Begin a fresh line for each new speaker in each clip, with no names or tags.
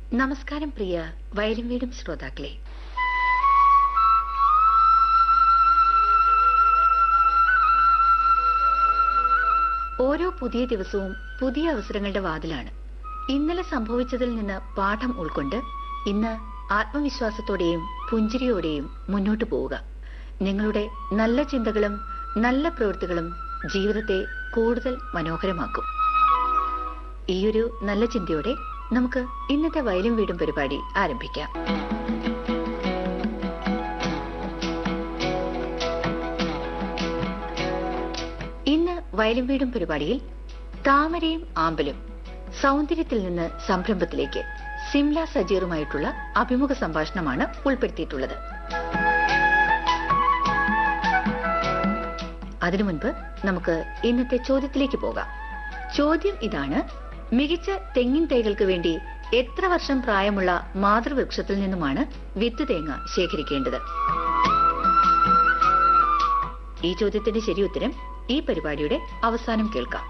നമസ്കാരം പ്രിയ വയലും വീടും ശ്രോതാക്കളെ ഓരോ പുതിയ ദിവസവും പുതിയ അവസരങ്ങളുടെ വാതിലാണ് ഇന്നലെ സംഭവിച്ചതിൽ നിന്ന് പാഠം ഉൾക്കൊണ്ട് ഇന്ന് ആത്മവിശ്വാസത്തോടെയും പുഞ്ചിരിയോടെയും മുന്നോട്ടു പോവുക നിങ്ങളുടെ നല്ല ചിന്തകളും നല്ല പ്രവൃത്തികളും ജീവിതത്തെ കൂടുതൽ മനോഹരമാക്കും ഈയൊരു നല്ല ചിന്തയോടെ നമുക്ക് ഇന്നത്തെ വയലും വീടും പരിപാടി ആരംഭിക്കാം ഇന്ന് വയലും വീടും പരിപാടിയിൽ താമരയും ആമ്പലും സൗന്ദര്യത്തിൽ നിന്ന് സംരംഭത്തിലേക്ക് സിംല സജീറുമായിട്ടുള്ള അഭിമുഖ സംഭാഷണമാണ് ഉൾപ്പെടുത്തിയിട്ടുള്ളത് അതിനു മുൻപ് നമുക്ക് ഇന്നത്തെ ചോദ്യത്തിലേക്ക് പോകാം ചോദ്യം ഇതാണ് മികച്ച തെങ്ങിൻ തൈകൾക്ക് വേണ്ടി എത്ര വർഷം പ്രായമുള്ള മാതൃവൃക്ഷത്തിൽ നിന്നുമാണ് വിത്ത് തേങ്ങ ശേഖരിക്കേണ്ടത് ഈ ചോദ്യത്തിന്റെ ശരിയുത്തരം ഈ പരിപാടിയുടെ അവസാനം കേൾക്കാം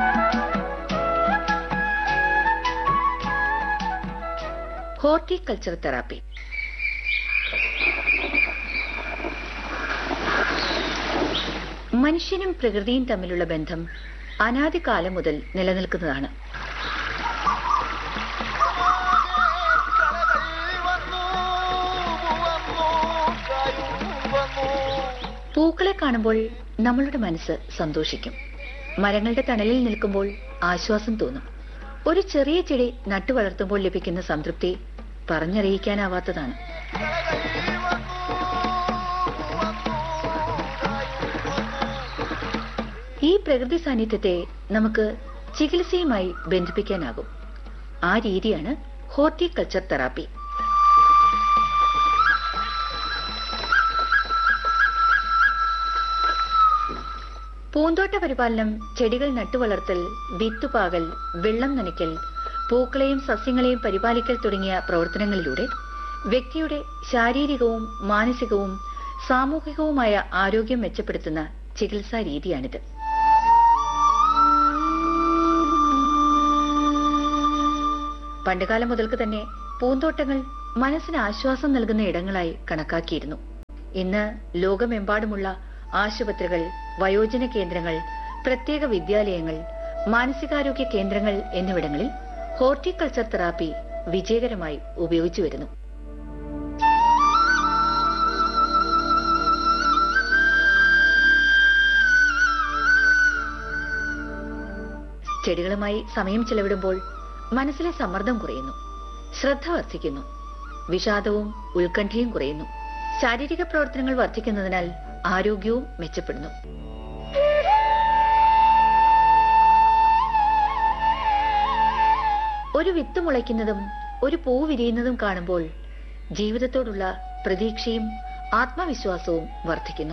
ഹോർട്ടിക്കൾച്ചർ തെറാപ്പി മനുഷ്യനും പ്രകൃതിയും തമ്മിലുള്ള ബന്ധം അനാദികാലം മുതൽ നിലനിൽക്കുന്നതാണ് പൂക്കളെ കാണുമ്പോൾ നമ്മളുടെ മനസ്സ് സന്തോഷിക്കും മരങ്ങളുടെ തണലിൽ നിൽക്കുമ്പോൾ ആശ്വാസം തോന്നും ഒരു ചെറിയ ചെടി നട്ടു വളർത്തുമ്പോൾ ലഭിക്കുന്ന സംതൃപ്തി പറഞ്ഞറിയിക്കാനാവാത്തതാണ് ഈ പ്രകൃതി സാന്നിധ്യത്തെ നമുക്ക് ചികിത്സയുമായി ബന്ധിപ്പിക്കാനാകും ആ രീതിയാണ് ഹോർട്ടിക്കൾച്ചർ തെറാപ്പി പൂന്തോട്ട പരിപാലനം ചെടികൾ നട്ടുവളർത്തൽ വിത്തുപാകൽ വെള്ളം നനയ്ക്കൽ പൂക്കളെയും സസ്യങ്ങളെയും പരിപാലിക്കൽ തുടങ്ങിയ പ്രവർത്തനങ്ങളിലൂടെ വ്യക്തിയുടെ ശാരീരികവും മാനസികവും സാമൂഹികവുമായ ആരോഗ്യം മെച്ചപ്പെടുത്തുന്ന ചികിത്സാ രീതിയാണിത് പണ്ടുകാലം മുതൽക്ക് തന്നെ പൂന്തോട്ടങ്ങൾ മനസ്സിന് ആശ്വാസം നൽകുന്ന ഇടങ്ങളായി കണക്കാക്കിയിരുന്നു ഇന്ന് ലോകമെമ്പാടുമുള്ള ആശുപത്രികൾ വയോജന കേന്ദ്രങ്ങൾ പ്രത്യേക വിദ്യാലയങ്ങൾ മാനസികാരോഗ്യ കേന്ദ്രങ്ങൾ എന്നിവിടങ്ങളിൽ ഹോർട്ടിക്കൾച്ചർ തെറാപ്പി വിജയകരമായി ഉപയോഗിച്ചു വരുന്നു ചെടികളുമായി സമയം ചെലവിടുമ്പോൾ മനസ്സിലെ സമ്മർദ്ദം കുറയുന്നു ശ്രദ്ധ വർദ്ധിക്കുന്നു വിഷാദവും ഉത്കണ്ഠയും കുറയുന്നു ശാരീരിക പ്രവർത്തനങ്ങൾ വർദ്ധിക്കുന്നതിനാൽ ആരോഗ്യവും മെച്ചപ്പെടുന്നു ഒരു വിത്ത് മുളയ്ക്കുന്നതും ഒരു പൂ വിരിയുന്നതും കാണുമ്പോൾ ജീവിതത്തോടുള്ള പ്രതീക്ഷയും ആത്മവിശ്വാസവും വർദ്ധിക്കുന്നു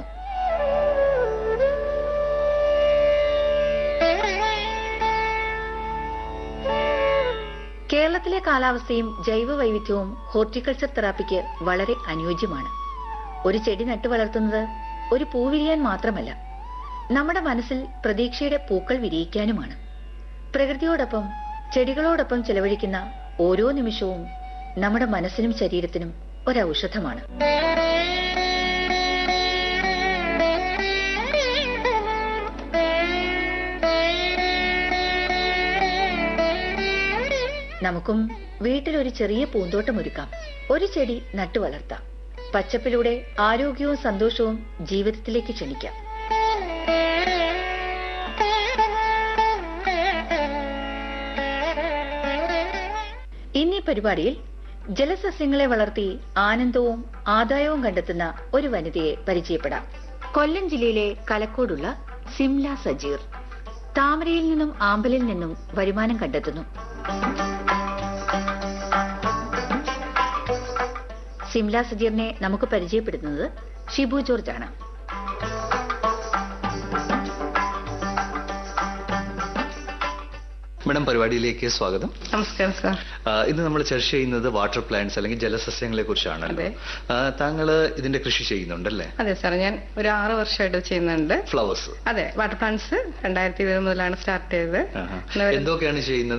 കേരളത്തിലെ കാലാവസ്ഥയും ജൈവ വൈവിധ്യവും ഹോർട്ടിക്കൾച്ചർ തെറാപ്പിക്ക് വളരെ അനുയോജ്യമാണ് ഒരു ചെടി നട്ടു വളർത്തുന്നത് ഒരു പൂ വിരിയാൻ മാത്രമല്ല നമ്മുടെ മനസ്സിൽ പ്രതീക്ഷയുടെ പൂക്കൾ വിരിയിക്കാനുമാണ് പ്രകൃതിയോടൊപ്പം ചെടികളോടൊപ്പം ചെലവഴിക്കുന്ന ഓരോ നിമിഷവും നമ്മുടെ മനസ്സിനും ശരീരത്തിനും ഒരൗഷധമാണ് നമുക്കും വീട്ടിൽ ഒരു ചെറിയ പൂന്തോട്ടം ഒരുക്കാം ഒരു ചെടി നട്ടു വളർത്താം പച്ചപ്പിലൂടെ ആരോഗ്യവും സന്തോഷവും ജീവിതത്തിലേക്ക് ക്ഷണിക്കാം ഇന്നീ പരിപാടിയിൽ ജലസസ്യങ്ങളെ വളർത്തി ആനന്ദവും ആദായവും കണ്ടെത്തുന്ന ഒരു വനിതയെ പരിചയപ്പെടാം കൊല്ലം ജില്ലയിലെ കലക്കോടുള്ള സിംല സജീർ താമരയിൽ നിന്നും ആമ്പലിൽ നിന്നും വരുമാനം കണ്ടെത്തുന്നു സിംല സജീറിനെ നമുക്ക് പരിചയപ്പെടുത്തുന്നത് ഷിബു ജോർജ് ആണ്
മാഡം പരിപാടിയിലേക്ക് സ്വാഗതം
നമസ്കാരം സാർ
ആ, ഇന്ന് നമ്മൾ ചർച്ച ചെയ്യുന്നത് വാട്ടർ പ്ലാന്റ്സ് അല്ലെങ്കിൽ ജലസസ്യങ്ങളെ കുറിച്ചാണല്ലോ
അതെ.
താങ്കൾ ഇതിന്റെ കൃഷി ചെയ്യുന്നുണ്ടല്ലേ
അതെ സാർ ഞാൻ ഒരു ആറ് വർഷമായിട്ട് ചെയ്യുന്നുണ്ട്
ഫ്ലവേഴ്സ്
അതെ വാട്ടർ പ്ലാന്റ്സ് രണ്ടായിരത്തി ഇരുപത് മുതലാണ് സ്റ്റാർട്ട് ചെയ്തത് ഇന്ന് ഒരു-
എന്തൊക്കെയാണ് ചെയ്യുന്നത്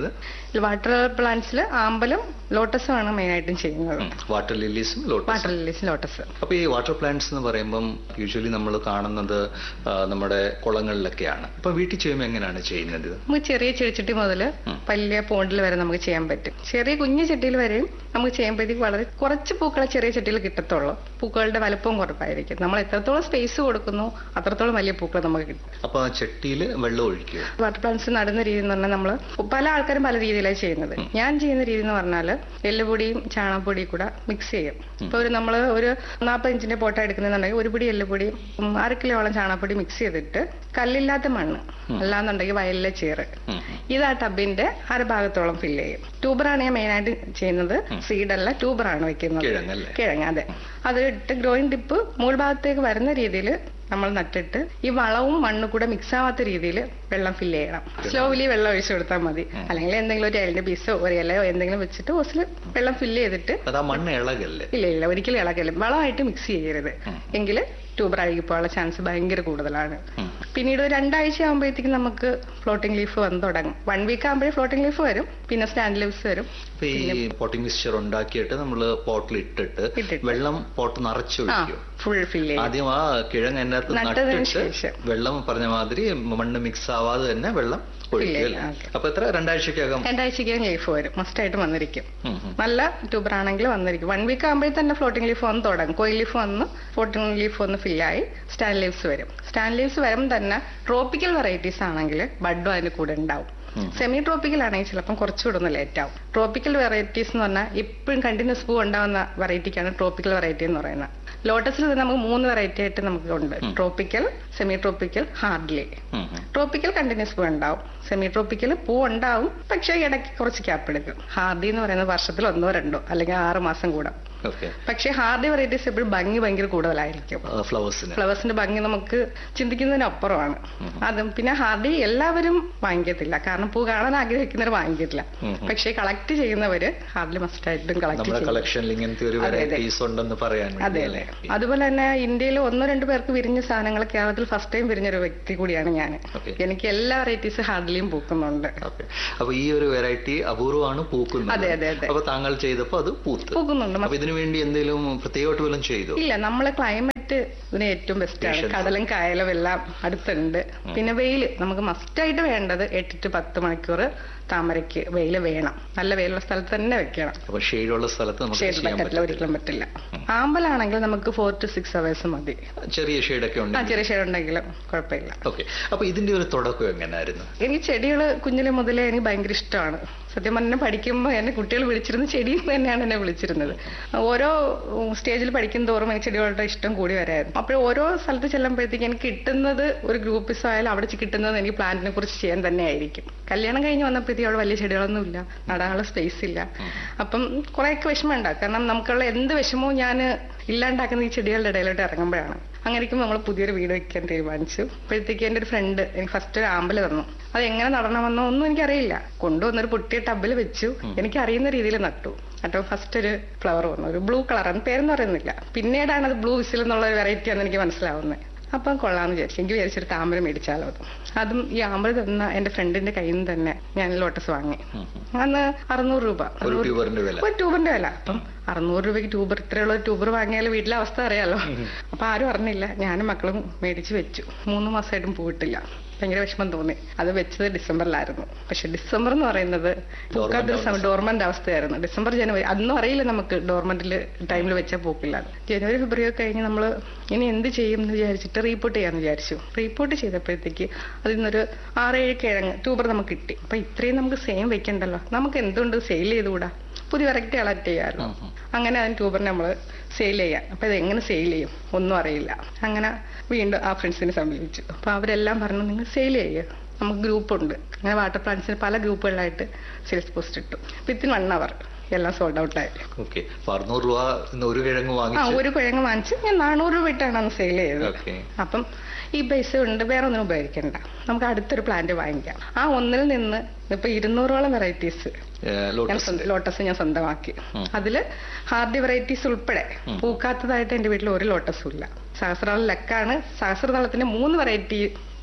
വാട്ടർ പ്ലാന്റ്സിൽ ആമ്പലും ലോട്ടസും ആണ് മെയിനായിട്ടും ചെയ്യുന്നത്
വാട്ടർ ലില്ലീസും ലോട്ടസ്
വാട്ടർ ലില്ലീസ് ലോട്ടസ്
അപ്പൊ ഈ വാട്ടർ പ്ലാന്റ്സ് എന്ന് പറയുമ്പം യൂഷ്വലി നമ്മൾ കാണുന്നത് ആ, നമ്മുടെ കുളങ്ങളിലൊക്കെയാണ് അപ്പൊ വീട്ടിൽ ചെയ്യുമ്പോൾ എങ്ങനെയാണ് ചെയ്യുന്നത് ഇത്?
നമുക്ക് ചെറിയ ചെടിച്ചട്ടി മുതൽ വലിയ പോണ്ടിൽ വരെ നമുക്ക് ചെയ്യാൻ പറ്റും ചെറിയ കുഞ്ഞു ചട്ടിയിൽ വരെയും നമുക്ക് ചെയ്യുമ്പോഴത്തേക്ക് വളരെ കുറച്ച് പൂക്കളെ ചെറിയ ചട്ടിയിൽ കിട്ടത്തുള്ളൂ പൂക്കളുടെ വലുപ്പവും കുറവായിരിക്കും നമ്മൾ എത്രത്തോളം സ്പേസ് കൊടുക്കുന്നു അത്രത്തോളം വലിയ പൂക്കൾ നമുക്ക് കിട്ടും
അപ്പൊ ആ ചട്ടിയിൽ വെള്ളം ഒഴിക്കുക
വാട്ടർ പ്ലാന്റ്സ് നടുന്ന രീതി എന്ന് പറഞ്ഞാൽ നമ്മൾ പല ആൾക്കാരും പല രീതിയിലാണ് ചെയ്യുന്നത് ഞാൻ ചെയ്യുന്ന രീതി എന്ന് പറഞ്ഞാൽ എല്ലുപൊടിയും ചാണകപ്പൊടിയും കൂടെ മിക്സ് ചെയ്യും ഇപ്പൊ ഒരു നമ്മൾ ഒരു നാൽപ്പത് ഇഞ്ചിന്റെ പോട്ട എടുക്കുന്നുണ്ടെങ്കിൽ ഒരു പിടി എല്ലുപൊടിയും ഉം, അര കിലോളം ചാണകപ്പൊടി മിക്സ് ചെയ്തിട്ട് കല്ലില്ലാത്ത മണ്ണ് അല്ലാന്നുണ്ടെങ്കിൽ വയലിലെ ചേറ്
ഉം.
ഇത് ആ ടബിന്റെ അരഭാഗത്തോളം ഫില്ല് ചെയ്യും ട്യൂബറാണ് ഞാൻ മെയിനായിട്ട് ചെയ്യുന്നത് സീഡല്ല ട്യൂബറാണ് വെക്കുന്നത്
കിഴങ്ങല്ലേ?
കിഴങ്ങ് അതെ അത് ഇട്ട് ഗ്രോയിങ് ടിപ്പ് മുകൾ ഭാഗത്തേക്ക് വരുന്ന രീതിയിൽ നമ്മൾ നട്ടിട്ട് ഈ വളവും മണ്ണും കൂടെ മിക്സ് ആവാത്ത രീതിയിൽ വെള്ളം ഫില്ല് ചെയ്യണം സ്ലോലി വെള്ളം ഒഴിച്ചു കൊടുത്താൽ മതി അല്ലെങ്കിൽ എന്തെങ്കിലും ഒരു ഇലന്റെ പീസോ ഒരു ഇലയോ എന്തെങ്കിലും വെച്ചിട്ട് ഓസിൽ വെള്ളം ഫില്ല് ചെയ്തിട്ട്
അത് ആ മണ്ണ് ഇളകല്ലേ
ഇല്ല ഇല്ല ഒരിക്കലും ഇളകലും വളമായിട്ട് മിക്സ് ചെയ്യരുത് എങ്കിൽ ട്യൂബർ അഴുകിപ്പോകാനുള്ള ചാൻസ് ഭയങ്കര കൂടുതലാണ് പിന്നീട് ഒരു രണ്ടാഴ്ച ആകുമ്പോഴത്തേക്കും നമുക്ക് ഫ്ലോട്ടിംഗ് ലീഫ് വന്ന് തുടങ്ങും വൺ വീക്ക് ആകുമ്പോഴേ ഫ്ലോട്ടിംഗ് ലീഫ് വരും പിന്നെ സ്റ്റാൻഡ് ലീവ്സ് വരും
അപ്പൊ ഈ പോട്ടിംഗ് മിക്സ്ചർ ഉണ്ടാക്കിയിട്ട് നമ്മൾ പോട്ടിൽ ഇട്ടിട്ട്
ഇട്ടിട്ട്.
വെള്ളം പോട്ട്
ആ
നിറച്ചൊഴിക്കും
ഫുൾ ഫില്ല് ചെയ്യും
ആദ്യം ആ കിഴങ്ങ് അതിനകത്ത്
നട്ടതിന്
നട്ടിട്ട്
ശേഷം.
വെള്ളം പറഞ്ഞ മാതിരി മണ്ണ് മിക്സ് ആവാതെ തന്നെ വെള്ളം ഒഴിക്കും
ഇല്ല,
അല്ലേ
ഓക്കേ.
അപ്പൊ എത്ര രണ്ടാഴ്ചക്കകം
രണ്ടാഴ്ചയ്ക്കകം ലീഫ് വരും മസ്റ്റായിട്ട് വന്നിരിക്കും
ഉം, ഉം.
നല്ല ട്യൂബർ ആണെങ്കിൽ വന്നിരിക്കും വൺ വീക്ക് ആകുമ്പോഴേ തന്നെ ഫ്ലോട്ടിംഗ് ലീഫ് വന്ന് തുടങ്ങും കോയിൽ ലീഫ് വന്ന് ഫ്ലോട്ടിംഗ് ലീഫ് വന്ന് ഫില്ലായി സ്റ്റാൻഡ് ലീവ്സ് വരും സ്റ്റാൻഡ് ലീവ്സ് വരുമ്പോൾ തന്നെ ട്രോപ്പിക്കൽ വെറൈറ്റീസ് ആണെങ്കിൽ ബഡും അതിന് കൂടെ ഉണ്ടാവും സെമി ട്രോപ്പിക്കൽ ആണെങ്കിൽ ചിലപ്പം കുറച്ചുകൂടെ ഒന്ന് ലേറ്റ് ആവും ട്രോപ്പിക്കൽ വെറൈറ്റീസ് എന്ന് പറഞ്ഞാൽ ഇപ്പോഴും കണ്ടിന്യൂസ് പൂ ഉണ്ടാവുന്ന വെറൈറ്റിക്കാണ് ട്രോപ്പിക്കൽ വെറൈറ്റി എന്ന് പറയുന്നത് ലോട്ടസിൽ തന്നെ നമുക്ക് മൂന്ന് വെറൈറ്റി ആയിട്ട് നമുക്ക് ഉണ്ട് ട്രോപ്പിക്കൽ സെമി ട്രോപ്പിക്കൽ ഹാർഡ്ലി
ഉം, ഉം.
ട്രോപ്പിക്കൽ കണ്ടിന്യൂസ് പൂ ഉണ്ടാവും സെമി ട്രോപ്പിക്കൽ പൂ ഉണ്ടാവും പക്ഷേ ഇടയ്ക്ക് കുറച്ച് ഗ്യാപ്പ് എടുക്കും ഹാർഡി എന്ന് പറയുന്നത് വർഷത്തിൽ ഒന്നോ രണ്ടോ അല്ലെങ്കിൽ ആറ് മാസം കൂടാം
ഓക്കെ
പക്ഷേ ഹാർഡി വെറൈറ്റീസ് എപ്പോഴും ഭംഗി ഭയങ്കര കൂടുതലായിരിക്കും
ഫ്ലവേഴ്സിന്
ഫ്ലവേഴ്സിന്റെ ഭംഗി നമുക്ക് ചിന്തിക്കുന്നതിനപ്പുറമാണ് അതും പിന്നെ ഹാർഡി എല്ലാവരും വാങ്ങിക്കത്തില്ല കാരണം പൂ കാണാൻ ആഗ്രഹിക്കുന്നവർ വാങ്ങിക്കത്തില്ല
ഉം.
പക്ഷേ കളക്ട് ചെയ്യുന്നവര് ഹാർഡി മസ്റ്റായിട്ടും കളക്ട്
നമ്മുടെ
ചെയ്യും
കളക്ഷനിൽ ഇങ്ങനത്തെ ഒരു
അതെ, അതെ.
വെറൈറ്റീസ് ഉണ്ടെന്ന് പറയാൻ വേണ്ടി
അതെ അതെ
അല്ലേ?
അതുപോലെ തന്നെ ഇന്ത്യയിൽ ഒന്നോ രണ്ടു പേർക്ക് വിരിഞ്ഞ സാധനങ്ങൾ കേരളത്തിൽ ഫസ്റ്റ് ടൈം വിരിഞ്ഞ ഒരു വ്യക്തി കൂടിയാണ് ഞാൻ
Okay.
എനിക്ക് എല്ലാ വെറൈറ്റീസ് ഹാർഡിലിയും പൂക്കുന്നുണ്ട്
ഓക്കെ അപ്പൊ ഈ ഒരു വെറൈറ്റി അപൂർവമാണ് പൂക്കുന്നത്
അതെ, അതെ, അതെ.
അപ്പൊ താങ്കൾ ചെയ്തപ്പോ അത് പൂത്ത്
പൂക്കുന്നുണ്ട്
അപ്പൊ ഇതിനു വേണ്ടി എന്തെങ്കിലും പ്രത്യേകമായിട്ട് വല്ലതും ചെയ്തു
ഇല്ല നമ്മളെ ക്ലൈമറ്റ് ഇതിന് ഏറ്റവും ബെസ്റ്റ് ആണ്
Patience.
കടലും കായലും എല്ലാം അടുത്തുണ്ട് പിന്നെ വെയിൽ നമുക്ക് മസ്റ്റായിട്ട് വേണ്ടത് എട്ട് to പത്ത് മണിക്കൂർ താമരയ്ക്ക് വെയിൽ വേണം നല്ല വെയിലുള്ള സ്ഥലത്ത് തന്നെ വെക്കണം
അപ്പൊ ഷെയ്ഡുള്ള സ്ഥലത്ത് നമുക്ക്
ഷെയ്ഡ്
ചെയ്യാൻ
പറ്റത്തില്ല ഒരിക്കലും പറ്റില്ല ആമ്പലാണെങ്കിൽ നമുക്ക് ഫോർ ടു സിക്സ് അവേഴ്സ് മതി
ചെറിയ ഷെയ്ഡൊക്കെ
ആ
ഉണ്ട്
ചെറിയ ഷെയ്ഡ് ഉണ്ടെങ്കിലും കുഴപ്പമില്ല
ഓക്കെ അപ്പൊ ഇതിന്റെ ഒരു തുടക്കം എങ്ങനെയായിരുന്നു
എനിക്ക് ചെടികൾ കുഞ്ഞിലെ മുതലേ എനിക്ക് ഭയങ്കര ഇഷ്ടമാണ് സത്യം പറഞ്ഞാൽ പഠിക്കുമ്പോൾ എന്നെ കുട്ടികൾ വിളിച്ചിരുന്ന ചെടി എന്ന് തന്നെയാണ് എന്നെ വിളിച്ചിരുന്നത് ഓരോ സ്റ്റേജിൽ പഠിക്കും തോറും എനിക്ക് ചെടികളുടെ ഇഷ്ടം കൂടി വരായിരുന്നു അപ്പോൾ ഓരോ സ്ഥലത്ത് ചെല്ലുമ്പോഴത്തേക്ക് എനിക്ക് കിട്ടുന്നത് ഒരു ഗ്രൂപ്പിസ് ആയാലും അവിടെ കിട്ടുന്നത് എനിക്ക് പ്ലാന്റിനെ കുറിച്ച് ചെയ്യാൻ തന്നെ ആയിരിക്കും കല്യാണം കഴിഞ്ഞ് വന്നപ്പോഴത്തേക്ക് അവിടെ വലിയ ചെടികളൊന്നും ഇല്ല നടാനുള്ള സ്പേസ് ഇല്ല അപ്പം കുറേയൊക്കെ വിഷമം ഉണ്ടാകും കാരണം നമുക്കുള്ള എന്ത് വിഷമവും ഞാൻ ഇല്ലാണ്ടാക്കുന്ന ഈ ചെടികളുടെ ഇടയിലോട്ട് ഇറങ്ങുമ്പോഴാണ് അങ്ങനെ ഇരിക്കുമ്പോൾ നമ്മൾ പുതിയൊരു വീട് വെക്കാൻ തീരുമാനിച്ചു അപ്പോഴത്തേക്ക് എൻ്റെ ഒരു ഫ്രണ്ട് എനിക്ക് ഫസ്റ്റ് ഒരു ആമ്പല് തന്നു അത് എങ്ങനെ നടണമെന്നോ ഒന്നും എനിക്കറിയില്ല കൊണ്ടുവന്നൊരു പൊട്ടിയ ടബിൽ വെച്ചു എനിക്ക് അറിയുന്ന രീതിയിൽ നട്ടു നട്ടു ഫസ്റ്റ് ഒരു ഫ്ലവർ വന്നു ഒരു ബ്ലൂ കളറാണ് പേരൊന്നും അറിയുന്നില്ല പിന്നീടാണ് അത് ബ്ലൂ വിസിൽ എന്നുള്ള ഒരു വെറൈറ്റി ആണെന്ന് എനിക്ക് മനസ്സിലാവുന്നത് അപ്പം കൊള്ളാന്ന് വിചാരിച്ചു എനിക്ക് വിചാരിച്ചൊരു താമര മേടിച്ചാലോ അത് അതും ഈ ആമ്പല് തന്ന എന്റെ ഫ്രണ്ടിന്റെ കയ്യിൽ നിന്ന് തന്നെ ഞാൻ ലോട്ടസ് വാങ്ങി അന്ന് അറുന്നൂറ് രൂപ
ഒരു
അറുന്നൂറ്
ട്യൂബറിന്റെ വില
ഒരു ട്യൂബറിന്റെ വില അപ്പം അറുന്നൂറ് രൂപയ്ക്ക് ട്യൂബർ ഇത്രയുള്ള ഒരു ട്യൂബർ വാങ്ങിയാൽ വീട്ടിലെ അവസ്ഥ അറിയാലോ അപ്പൊ ആരും അറിഞ്ഞില്ല ഞാനും മക്കളും മേടിച്ച് വെച്ചു മൂന്ന് മാസമായിട്ടും പോയിട്ടില്ല ഭയങ്കര വിഷമം തോന്നി അത് വെച്ചത് ഡിസംബറിലായിരുന്നു പക്ഷെ ഡിസംബർ എന്ന് പറയുന്നത് പൂക്കാത്ത ഒരു സമയം ഡോർമന്റ് അവസ്ഥയായിരുന്നു ഡിസംബർ ജനുവരി അതൊന്നും അറിയില്ല നമുക്ക് ഡോർമെന്റിൽ ടൈമിൽ വെച്ചാൽ പൂക്കില്ല അത്. ജനുവരി ഫെബ്രുവരി ഒക്കെ കഴിഞ്ഞ് നമ്മൾ ഇനി എന്ത് ചെയ്യും എന്ന് വിചാരിച്ചിട്ട് റീപോർട്ട് ചെയ്യാന്ന് വിചാരിച്ചു റീപോർട്ട് ചെയ്തപ്പോഴത്തേക്ക് അതിൽ നിന്നൊരു ആറേഴ് കിഴങ്ങ് ട്യൂബർ നമുക്ക് കിട്ടി അപ്പൊ ഇത്രയും നമുക്ക് സെയിം വെക്കണ്ടല്ലോ നമുക്ക് എന്തുകൊണ്ട് സെയിൽ ചെയ്തുകൂടാ പുതിയ വെറൈറ്റി കളക്ട് ചെയ്യാമല്ലോ അങ്ങനെ അതിന് ട്യൂബറിനെ നമ്മൾ സെയിൽ ചെയ്യാം അപ്പൊ ഇത് എങ്ങനെ സെയിൽ ചെയ്യും ഒന്നും അറിയില്ല അങ്ങനെ വീണ്ടും ആ ഫ്രണ്ട്സിനെ സമീപിച്ചു അപ്പൊ അവരെല്ലാം പറഞ്ഞു നിങ്ങൾ സെയിൽ ചെയ്യുക നമുക്ക് ഗ്രൂപ്പുണ്ട് അങ്ങനെ വാട്ടർ പ്ലാന്റ്സിന് പല ഗ്രൂപ്പുകളായിട്ട് സെയിൽസ് പോസ്റ്റ് ഇട്ടു വിത്തിൻ വൺ അവർ എല്ലാം സോൾഡ് ഔട്ട് ആയി
ഓക്കെ അപ്പൊ അറുന്നൂറ് രൂപ ഇന്ന് ഒരു കിഴങ്ങ്
ആ
വാങ്ങിച്ചു
ഒരു കുഴങ്ങ് വാങ്ങിച്ച് ഞാൻ നാനൂറ് രൂപ ഇട്ടാണ് അന്ന് സെയിൽ ചെയ്തത്
ഓക്കെ
അപ്പം ഈ പൈസ കൊണ്ട് വേറെ ഒന്നും ഉപയോഗിക്കണ്ട നമുക്ക് അടുത്തൊരു പ്ലാന്റ് വാങ്ങിക്കാം ആ ഒന്നിൽ നിന്ന് ഇപ്പൊ ഇരുന്നൂറോളം വെറൈറ്റീസ് ഞാൻ
ലോട്ടസ്
സ്വന്തം- ലോട്ടസ് ഞാൻ സ്വന്തമാക്കി
ഉം.
അതില് ഹാർഡി വെറൈറ്റീസ് ഉൾപ്പെടെ പൂക്കാത്തതായിട്ട് എന്റെ വീട്ടിൽ ഒരു ലോട്ടസും ഇല്ല സഹസ്രദളം ലക്കാണ് സഹസ്രദളത്തിന്റെ മൂന്ന് വെറൈറ്റി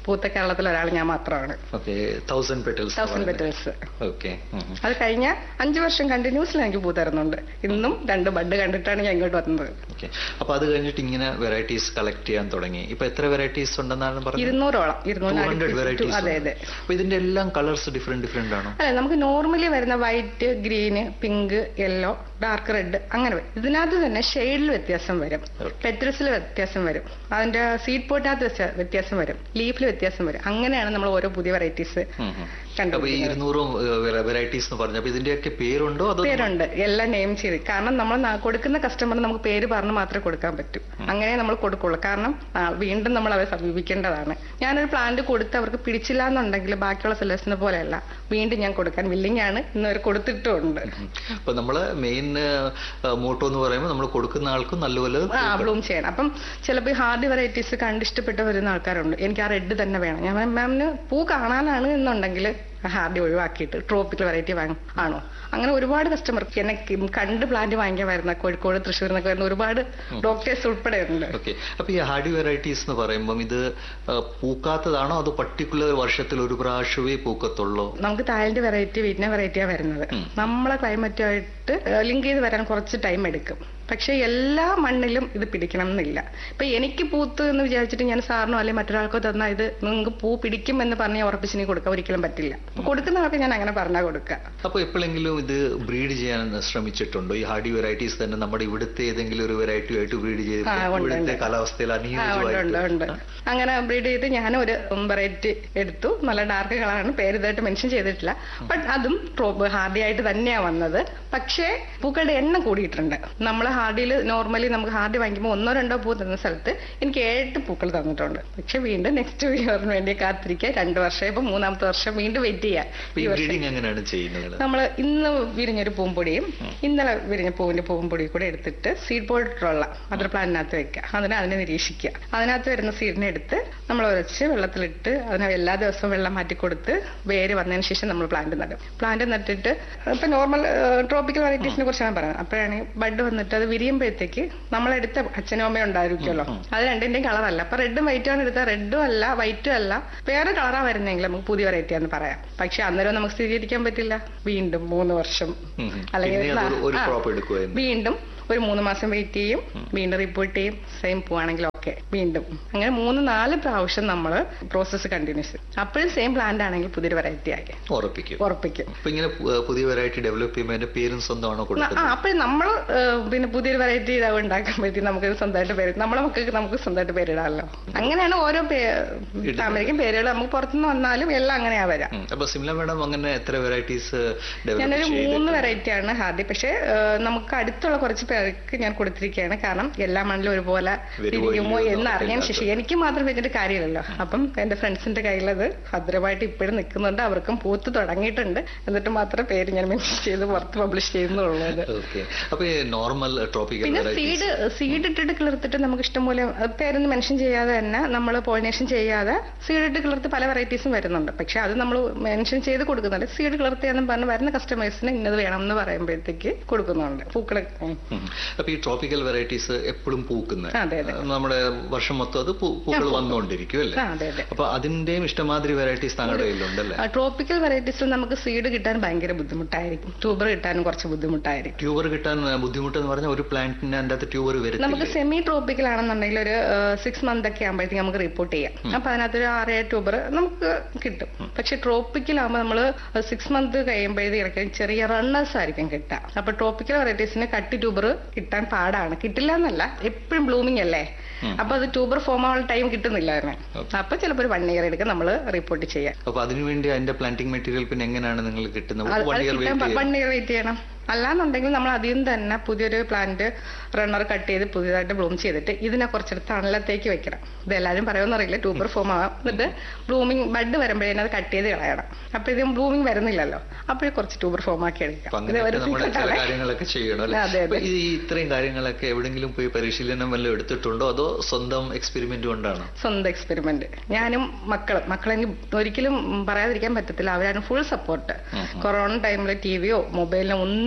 പൂത്ത കേരളത്തിൽ ഒരാൾ ഞാൻ മാത്രമാണ്
okay thousand petals
thousand petals
okay
അത് കഴിഞ്ഞ അഞ്ചു വർഷം കണ്ടിന്യൂസിൽ എനിക്ക് പൂ തരുന്നുണ്ട് ഇന്നും രണ്ട് ബഡ് കണ്ടിട്ടാണ് ഞാൻ ഇങ്ങോട്ട് വന്നത്
ഓക്കെ അപ്പൊ അത് കഴിഞ്ഞിട്ട് ഇങ്ങനെ വെറൈറ്റീസ് കളക്ട് ചെയ്യാൻ തുടങ്ങി ഇപ്പൊ എത്ര വെറൈറ്റീസ് ഉണ്ടെന്നാണ് പറഞ്ഞത്
ഇരുന്നൂറോളം
ടു ഹൺഡ്രഡ്
ഇരുന്നൂറ്
വെറൈറ്റീസ്
അതെ അതെ
അപ്പൊ ഇതിന്റെ എല്ലാം കളേഴ്സ് ഡിഫറെന്റ് ഡിഫറെന്റ് ആണോ
അതെ നമുക്ക് നോർമലി വരുന്ന white green pink yellow dark red അങ്ങനെ വരും ഇതിനകത്ത് തന്നെ ഷെയ്ഡിൽ വ്യത്യാസം വരും പെറ്റൽസിൽ വ്യത്യാസം വരും അതിന്റെ സീഡ് പോട്ടിനകത്ത് വ്യത്യാസം വരും ലീഫിൽ വ്യത്യാസം വരും അങ്ങനെയാണ് നമ്മൾ ഓരോ പുതിയ വെറൈറ്റീസ്
ഉം, ഉം. അപ്പൊ ഈ
കണ്ടുപിടിക്കുന്നത്
ഇരുന്നൂറും വെറൈറ്റീസ് എന്ന് പറഞ്ഞ അപ്പൊ ഇതിന്റെയൊക്കെ പേരുണ്ടോ അതോ
പേരുണ്ട് എല്ലാം നെയിം ചെയ്ത് കാരണം നമ്മൾ നാ- കൊടുക്കുന്ന കസ്റ്റമറിന് നമുക്ക് പേര് പറഞ്ഞ് മാത്രമേ കൊടുക്കാൻ പറ്റൂ അങ്ങനെ നമ്മൾ കൊടുക്കുള്ളൂ കാരണം ആ, വീണ്ടും നമ്മൾ അവരെ സമീപിക്കേണ്ടതാണ് ഞാനൊരു പ്ലാന്റ് കൊടുത്ത് അവർക്ക് പിടിച്ചില്ല എന്നുണ്ടെങ്കിൽ ബാക്കിയുള്ള സെല്ലേഴ്സിനെ പോലെയല്ല വീണ്ടും ഞാൻ കൊടുക്കാൻ വില്ലിംഗ് ആണ് ഇന്ന് അവർ കൊടുത്തിട്ടുണ്ട്
അപ്പൊ നമ്മള് മെയിൻ മോട്ടോ എന്ന് പറയുമ്പോൾ നമ്മൾ കൊടുക്കുന്ന ആൾക്കും നല്ലപോലെ
ആ ബ്ലൂം ചെയ്യണം അപ്പം ചിലപ്പോൾ ഈ ഹാർഡ് വെറൈറ്റീസ് കണ്ടിഷ്ടപ്പെട്ട് വരുന്ന ആൾക്കാരുണ്ട് എനിക്ക് ആ റെഡ് തന്നെ വേണം ഞാൻ പറഞ്ഞു, മാമിന് പൂ കാണാനാണ് എന്നുണ്ടെങ്കിൽ ഹാർഡി ഒഴിവാക്കിയിട്ട് ട്രോപ്പിക്കൽ വെറൈറ്റി വാങ്ങും ആണോ അങ്ങനെ ഒരുപാട് കസ്റ്റമർക്ക് എന്നെ കി- കണ്ട് പ്ലാന്റ് വാങ്ങിക്കാൻ വരുന്ന കോഴിക്കോട് തൃശ്ശൂർ എന്നൊക്കെ വരുന്ന ഒരുപാട് ഡോക്ടേഴ്സ് ഉൾപ്പെടെ ഉണ്ട്
ഓക്കെ അപ്പൊ ഈ ഹാർഡി വെറൈറ്റീസ് എന്ന് പറയുമ്പോൾ ഇത് ആ, പൂക്കാത്തതാണോ അതോ പർട്ടിക്കുലർ വർഷത്തിൽ ഒരു പ്രാവശ്യമേ പൂക്കത്തുള്ളൂ
നമുക്ക് തായ്ലൻഡ് വെറൈറ്റി വിയറ്റ്നാം വെറൈറ്റിയാണ് വരുന്നത് നമ്മളെ ക്ലൈമറ്റുമായിട്ട് ലിങ്ക് ചെയ്ത് വരാൻ കുറച്ച് ടൈം എടുക്കും പക്ഷെ എല്ലാ മണ്ണിലും ഇത് പിടിക്കണം എന്നില്ല ഇപ്പൊ എനിക്ക് പൂത്ത് എന്ന് വിചാരിച്ചിട്ട് ഞാൻ സാറിനോ അല്ലെങ്കിൽ മറ്റൊരാൾക്കോ തന്നാൽ ഇത് നിങ്ങൾക്ക് പൂ പിടിക്കും എന്ന് പറഞ്ഞ് ഉറപ്പിച്ച് നീ കൊടുക്കാൻ ഒരിക്കലും പറ്റില്ല അപ്പൊ കൊടുക്കുന്ന ആൾക്ക് ഞാൻ അങ്ങനെ പറഞ്ഞാൽ കൊടുക്കുക
അപ്പൊ എപ്പോഴെങ്കിലും ഇത് ബ്രീഡ് ചെയ്യാൻ ശ്രമിച്ചിട്ടുണ്ടോ ഈ ഹാർഡി വെറൈറ്റീസ് തന്നെ നമ്മുടെ ഇവിടുത്തെ ഏതെങ്കിലും ഒരു വെറൈറ്റി ആയിട്ട് ബ്രീഡ് ചെയ്ത്
ആ, ഉണ്ട്,
ഇവിടുത്തെ
ഉണ്ട്.
കാലാവസ്ഥയിൽ
ആ ഉണ്ട് ഉണ്ട്
അനുയോജ്യമായിട്ട്
ഉണ്ട് അങ്ങനെ ബ്രീഡ് ചെയ്ത് ഞാൻ ഒരു വെറൈറ്റി എടുത്തു നല്ല ഡാർക്ക് കളറാണ് പേര് ഇതായിട്ട് മെൻഷൻ ചെയ്തിട്ടില്ല ബട്ട് അതും ഹാർഡി ആയിട്ട് തന്നെയാ വന്നത് പക്ഷേ പൂക്കളുടെ എണ്ണം കൂടിയിട്ടുണ്ട് നമ്മൾ ഹാർഡിയിൽ നോർമലി നമുക്ക് ഹാർഡി വാങ്ങിക്കുമ്പോൾ ഒന്നോ രണ്ടോ പൂ തന്ന സ്ഥലത്ത് എനിക്ക് ഏഴ് പൂക്കൾ തന്നിട്ടുണ്ട് പക്ഷെ വീണ്ടും നെക്സ്റ്റ് ഇയറിന് വേണ്ടി കാത്തിരിക്കുക രണ്ട് വർഷം ഇപ്പൊ മൂന്നാമത്തെ വർഷം വീണ്ടും വെയിറ്റ് ചെയ്യാം
അപ്പൊ ഈ ബ്രീഡിങ് എങ്ങനെയാണ് ചെയ്യുന്നത്
നമ്മൾ ഇന്ന് വിരിഞ്ഞൊരു പൂമ്പൊടിയും ഇന്നലെ വിരിഞ്ഞ പൂവിന്റെ പൂമ്പൊടിയും കൂടെ എടുത്തിട്ട് സീഡ് പോയിട്ടുള്ള മദർ പ്ലാന്റിനകത്ത് വെക്കുക അതിനെ അതിനെ നിരീക്ഷിക്കുക അതിനകത്ത് വരുന്ന സീഡിനെ എടുത്ത് നമ്മൾ ഉരച്ച് വെള്ളത്തിലിട്ട് അതിനെ എല്ലാ ദിവസവും വെള്ളം മാറ്റി കൊടുത്ത് വേര് വന്നതിന് ശേഷം നമ്മൾ പ്ലാന്റ് നടും പ്ലാന്റ് നട്ടിട്ട് ഇപ്പൊ നോർമൽ ട്രോപ്പിക്കൽ വെറൈറ്റീസിനെ കുറിച്ചാണ് പറയുന്നത് അപ്പോഴാണ് ബഡ് വന്നിട്ട് അത് വിരിയുമ്പോഴത്തേക്ക് നമ്മളെടുത്ത അച്ഛനും അമ്മയും ഉണ്ടായിരിക്കുമല്ലോ അത് രണ്ടിന്റെയും കളറല്ല അപ്പൊ റെഡും വൈറ്റും ആണ് എടുത്താൽ റെഡും അല്ല വൈറ്റും അല്ല വേറെ കളറാ വരുന്നെങ്കിൽ നമുക്ക് പുതിയ വെറൈറ്റി ആണെന്ന് പറയാം പക്ഷെ അന്നേരം നമുക്ക് സ്ഥിരീകരിക്കാൻ പറ്റില്ല വീണ്ടും മൂന്ന് വർഷം
ഉം, ഉം.
അല്ലെങ്കിൽ
പിന്നെ അത് ഒരു
ആ,
crop എടുക്കുമായിരുന്നു.
വീണ്ടും ഒരു മൂന്ന് മാസം വെയിറ്റ് ചെയ്യും വീണ്ടും റിപ്പോർട്ട് ചെയ്യും സെയിം പോവാണെങ്കിൽ ഓക്കെ വീണ്ടും അങ്ങനെ മൂന്ന് നാല് പ്രാവശ്യം നമ്മൾ പ്രോസസ്സ് കണ്ടിന്യൂസ് അപ്പോഴും സെയിം പ്ലാന്റ് ആണെങ്കിൽ പുതിയൊരു വെറൈറ്റി ആക്കി
ഉറപ്പിക്കും
ഉറപ്പിക്കും
അപ്പൊ ഇങ്ങനെ പു- പുതിയ വെറൈറ്റി ഡെവലപ്പ് ചെയ്യുമ്പോൾ അതിന്റെ പേരും സ്വന്തമാണോ
ആ
കൊടുക്കുന്നത്
അപ്പോഴും നമ്മൾ പിന്നെ പുതിയൊരു വെറൈറ്റി ഇതാവ് ഉണ്ടാക്കുമ്പോഴത്തേക്കും നമുക്ക് സ്വന്തമായിട്ട് പേര് നമ്മളെ മക്കൾക്ക് നമുക്ക് സ്വന്തമായിട്ട് പേരിടാമല്ലോ അങ്ങനെയാണ് ഓരോ അമേരിക്കൻ പേരുകൾ നമുക്ക് പുറത്തുനിന്ന് വന്നാലും എല്ലാം അങ്ങനെയാ വരാം
ഉം. അപ്പൊ സിംല മാഡം അങ്ങനെ എത്ര വെറൈറ്റീസ് ഡെവലപ്പ്
ഞാനൊരു മൂന്ന്
ചെയ്തിട്ടുണ്ട്
വെറൈറ്റി ആണ് ഹാർഡി പക്ഷേ ഏഹ്, നമുക്ക് അടുത്തുള്ള കുറച്ച് പേർക്ക് ഞാൻ കൊടുത്തിരിക്കുകയാണ് കാരണം എല്ലാ മണ്ണിലും ഒരുപോലെ
വരുമോ
പിരിയുമോ
ഇല്ലയോ
എന്ന്
എന്ന്
അറിയാൻ
അറിയില്ലാത്ത.
ശേഷി എനിക്ക് മാത്രം വെച്ചിട്ട് കാര്യമില്ലല്ലോ അപ്പം എന്റെ ഫ്രണ്ട്സിന്റെ കയ്യിലത് ഭദ്രമായിട്ട് ഇപ്പോഴും നിൽക്കുന്നുണ്ട് അവർക്കും പൂത്ത് തുടങ്ങിയിട്ടുണ്ട് എന്നിട്ട് മാത്രം പേര് ഞാൻ മെൻഷൻ ചെയ്ത് പുറത്ത് പബ്ലിഷ് ചെയ്യുന്നുള്ളത്
ഓക്കെ അപ്പൊ ഈ നോർമൽ ട്രോപ്പിക്കൽ
പിന്നെ
വെറൈറ്റീസ്
സീഡ് സീഡ് ഇട്ടിട്ട് കിളിർത്തിട്ട് നമുക്ക് ഇഷ്ടംപോലെ അത് പേരൊന്നും മെൻഷൻ ചെയ്യാതെ തന്നെ നമ്മൾ പോളിനേഷൻ ചെയ്യാതെ സീഡ് ഇട്ട് കിളിർത്ത് പല വെറൈറ്റീസും വരുന്നുണ്ട് പക്ഷെ അത് നമ്മൾ മെൻഷൻ ചെയ്ത് കൊടുക്കുന്നുണ്ട് സീഡ് കിളിർത്തിയെന്ന് പറഞ്ഞ് വരുന്ന കസ്റ്റമേഴ്സിന് ഇന്നത് വേണം എന്ന് പറയുമ്പോഴത്തേക്ക് കൊടുക്കുന്നുണ്ട് പൂക്കളെ ഉം.
ഉം. അപ്പൊ ഈ ട്രോപ്പിക്കൽ വെറൈറ്റീസ് എപ്പോഴും പൂക്കുന്നത്
അതെ, അതെ.
നമ്മുടെ വർഷം മൊത്തം അത് പൂ- പൂക്കൾ വന്നുകൊണ്ടിരിക്കും അല്ലേ
ആ, അതെ അതെ
അപ്പൊ അതിന്റെയും ഇഷ്ടമാതിരി വെറൈറ്റീസ് താങ്കളുടെ കയ്യിലുണ്ടല്ലേ
ട്രോപ്പിക്കൽ വെറൈറ്റീസിൽ നമുക്ക് സീഡ് കിട്ടാൻ ഭയങ്കര ബുദ്ധിമുട്ടായിരിക്കും ട്യൂബർ കിട്ടാനും കുറച്ച് ബുദ്ധിമുട്ടായിരിക്കും
ട്യൂബർ കിട്ടാൻ ബുദ്ധിമുട്ടെന്ന് പറഞ്ഞാൽ ഒരു പ്ലാന്റിന് അതിന്റെ അകത്ത് ട്യൂബർ
നമുക്ക്
വരത്തില്ല
സെമി ട്രോപ്പിക്കൽ ആണെന്നുണ്ടെങ്കിൽ ഒരു സിക്സ് മന്ത് ഒക്കെ ആകുമ്പോഴത്തേക്ക് നമുക്ക് റിപ്പോർട്ട് ചെയ്യാം അപ്പൊ അതിനകത്തൊരു ആറേഴ് ട്യൂബർ നമുക്ക് കിട്ടും പക്ഷെ ട്രോപ്പിക്കൽ ആകുമ്പോൾ നമ്മൾ സിക്സ് മന്ത് കഴിയുമ്പോഴത്തേക്കും ചെറിയ റണ്ണേഴ്സ് ആയിരിക്കും കിട്ടുക അപ്പൊ ട്രോപ്പിക്കൽ വെറൈറ്റീസിന് കട്ടി ട്യൂബർ കിട്ടാൻ പാടാണ് കിട്ടില്ല എന്നല്ല എപ്പോഴും ബ്ലൂമിംഗ് അല്ലേ അപ്പൊ അത് ട്യൂബർ ഫോം ആവാനുള്ള ടൈം കിട്ടുന്നില്ല അതിന് അപ്പൊ ചിലപ്പോൾ ഒരു വൺ ഇയർ എടുക്കും നമ്മൾ റിപ്പോർട്ട് ചെയ്യാം
അപ്പൊ അതിനുവേണ്ടി അതിന്റെ പ്ലാന്റിംഗ് മെറ്റീരിയൽ പിന്നെ എങ്ങനെയാണ് നിങ്ങൾ കിട്ടുന്നത്
അത്
one year wait
one year wait ചെയ്യണം അല്ലാന്നുണ്ടെങ്കിൽ നമ്മൾ അതിൽ തന്നെ പുതിയൊരു പ്ലാന്റ് റണ്ണർ കട്ട് ചെയ്ത് പുതിയതായിട്ട് ബ്ലൂം ചെയ്തിട്ട് ഇതിനെ കുറച്ചെടുത്ത് തണലത്തേക്ക് വെക്കണം ഇത് എല്ലാവരും പറയുമെന്നറിയില്ല ട്യൂബർ ഫോം ആവാം എന്നിട്ട് ബ്ലൂമിങ് ബഡ് വരുമ്പോഴേ അത് കട്ട് ചെയ്ത് കളയണം അപ്പൊ ഇത് ബ്ലൂമിങ് വരുന്നില്ലല്ലോ അപ്പോഴേ കുറച്ച് ട്യൂബർ ഫോം ആക്കി
അപ്പൊ
എടുക്കാം ഇത്
അങ്ങനെയൊക്കെ
ഒരു
നമ്മൾ
secret
ചില
ആണ്.
കാര്യങ്ങളൊക്കെ ചെയ്യണം അല്ലെ
അതെ, അതെ.
ഈ ഇത്രയും കാര്യങ്ങളൊക്കെ എവിടെങ്കിലും പോയി പരിശീലനം വല്ലതും എടുത്തിട്ടുണ്ടോ അതോ സ്വന്തം എക്സ്പെരിമെന്റ് കൊണ്ടാണ്
സ്വന്തം എക്സ്പെരിമെന്റ് ഞാനും മക്കളും മക്കളെങ്കിൽ ഒരിക്കലും പറയാതിരിക്കാൻ പറ്റത്തില്ല അവരാണ് ഫുൾ സപ്പോർട്ട് കൊറോണ ടൈമിൽ ടി വിയോ മൊബൈലിനോ ഒന്നും